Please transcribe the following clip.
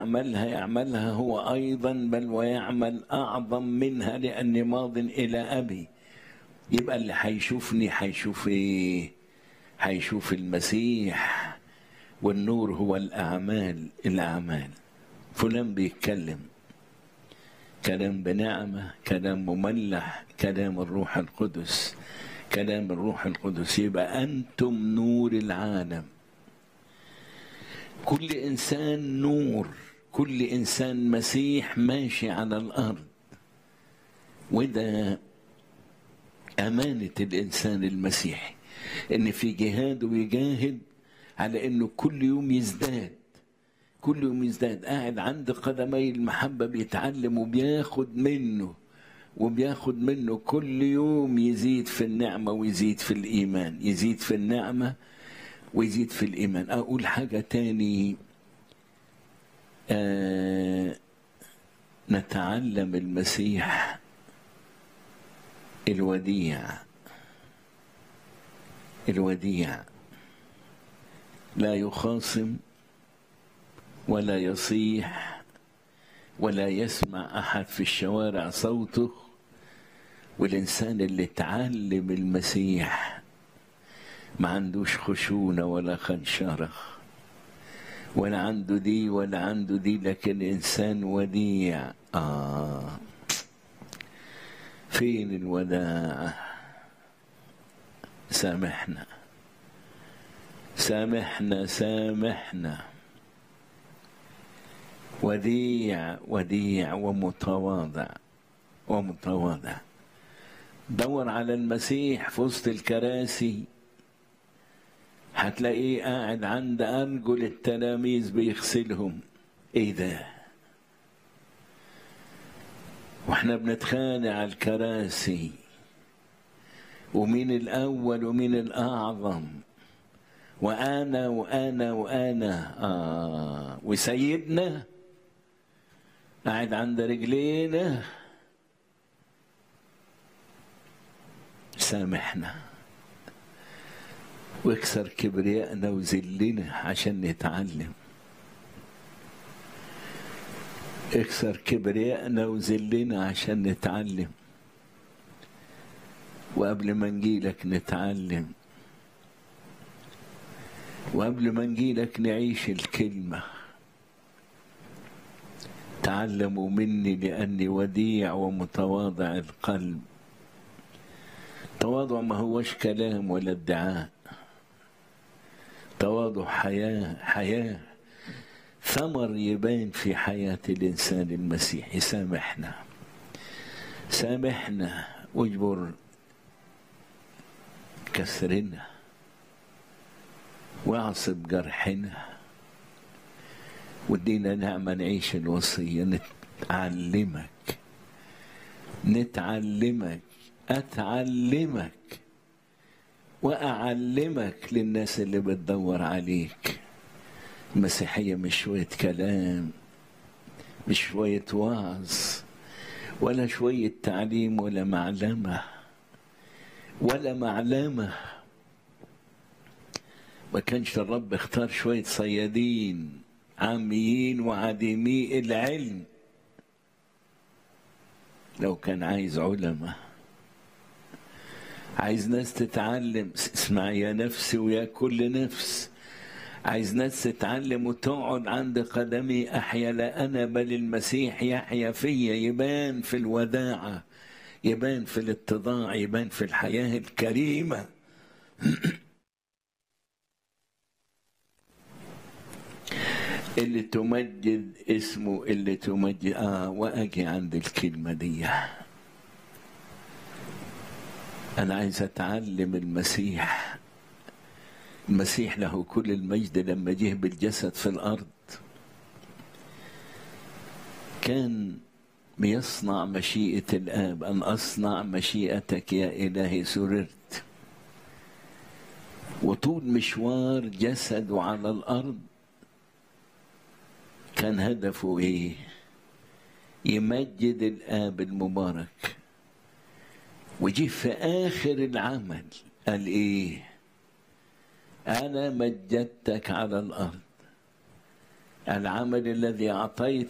يعملها يعملها هو أيضا بل ويعمل أعظم منها لأني ماض إلى أبي يبقى اللي هيشوفني هيشوف إيه هيشوف المسيح والنور هو الأعمال الأعمال فلان بيتكلم كلام بنعمة كلام مملح كلام الروح القدس كلام الروح القدس يبقى أنتم نور العالم كل إنسان نور كل إنسان مسيح ماشي على الأرض وده أمانة الإنسان المسيحي إن في جهاده يجاهد على إنه كل يوم يزداد كل يوم يزداد قاعد عند قدمي المحبة بيتعلم وبياخد منه وبياخد منه كل يوم يزيد في النعمة ويزيد في الإيمان يزيد في النعمة ويزيد في الإيمان أقول حاجة تاني آه نتعلم المسيح الوديع الوديع لا يخاصم ولا يصيح ولا يسمع احد في الشوارع صوته والانسان اللي تعلم المسيح ما عندوش خشونه ولا خنشره ولا عنده دي ولا عنده دي لكن انسان وديع اه فين الوداع سامحنا سامحنا سامحنا وديع وديع ومتواضع ومتواضع دور على المسيح في وسط الكراسي هتلاقيه قاعد عند أرجل التلاميذ بيغسلهم ايه ده واحنا بنتخانق على الكراسي ومين الأول ومين الأعظم وأنا وأنا وأنا آه وسيدنا قاعد عند رجلينا سامحنا واكسر كبريائنا وذلنا عشان نتعلم اكسر كبريائنا وذلنا عشان نتعلم وقبل ما نجيلك نتعلم وقبل ما نجيلك نعيش الكلمة تعلموا مني لأني وديع ومتواضع القلب تواضع ما هوش كلام ولا ادعاء تواضع حياة حياة ثمر يبان في حياة الإنسان المسيحي سامحنا سامحنا واجبر كسرنا واعصب جرحنا وادينا نعمة نعيش الوصية نتعلمك نتعلمك أتعلمك وأعلمك للناس اللي بتدور عليك المسيحية مش شوية كلام مش شوية وعظ ولا شوية تعليم ولا معلمة ولا معلمة ما كانش الرب اختار شوية صيادين عاميين وعديمي العلم لو كان عايز علماء عايز ناس تتعلم اسمع يا نفسي ويا كل نفس عايز ناس تتعلم وتقعد عند قدمي احيا لا انا بل المسيح يحيا فيا يبان في الوداعه يبان في الاتضاع يبان في الحياه الكريمه اللي تمجد اسمه اللي تمجد اه واجي عند الكلمه دي انا عايز اتعلم المسيح المسيح له كل المجد لما جه بالجسد في الارض كان بيصنع مشيئه الاب ان اصنع مشيئتك يا الهي سررت وطول مشوار جسده على الارض كان هدفه ايه يمجد الاب المبارك وجي في اخر العمل قال ايه انا مجدتك على الارض العمل الذي أعطيت